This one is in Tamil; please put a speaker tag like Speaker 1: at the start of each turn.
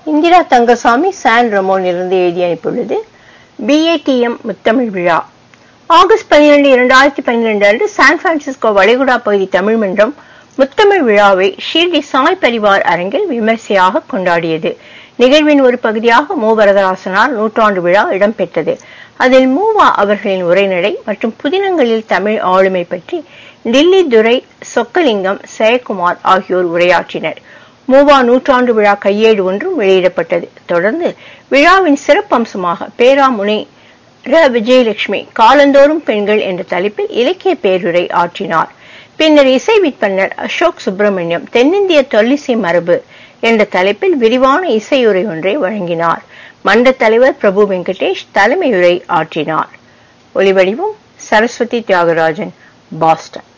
Speaker 1: இந்திரா தங்கசாமி சான் ரமோனிலிருந்து எழுதி அனுப்பியுள்ளது பிஏடிஎம் முத்தமிழ் விழா ஆகஸ்ட் பன்னிரண்டு இரண்டாயிரத்தி பன்னிரண்டு அன்று சான் பிரான்சிஸ்கோ வளைகுடா பகுதி தமிழ் மன்றம் முத்தமிழ் விழாவை ஷீர்டி சாய் பரிவார் அரங்கில் விமர்சையாக கொண்டாடியது நிகழ்வின் ஒரு பகுதியாக மு வரதராசனார் நூற்றாண்டு விழா இடம்பெற்றது அதில் மூவா அவர்களின் உரைநடை மற்றும் புதினங்களில் தமிழ் ஆளுமை பற்றி டில்லி துரை சொக்கலிங்கம் ஜெயக்குமார் ஆகியோர் உரையாற்றினர் மூவா நூற்றாண்டு விழா கையேடு ஒன்றும் வெளியிடப்பட்டது தொடர்ந்து விழாவின் சிறப்பம்சமாக பேராமுனை ர விஜயலட்சுமி காலந்தோறும் பெண்கள் என்ற தலைப்பில் இலக்கிய பேருரை ஆற்றினார் பின்னர் இசை விற்பனர் அசோக் சுப்பிரமணியம் தென்னிந்திய தொல்லிசை மரபு என்ற தலைப்பில் விரிவான இசையுரை ஒன்றை வழங்கினார் மன்ற தலைவர் பிரபு வெங்கடேஷ் தலைமையுரை ஆற்றினார் ஒலிவடிவம் சரஸ்வதி தியாகராஜன் பாஸ்டன்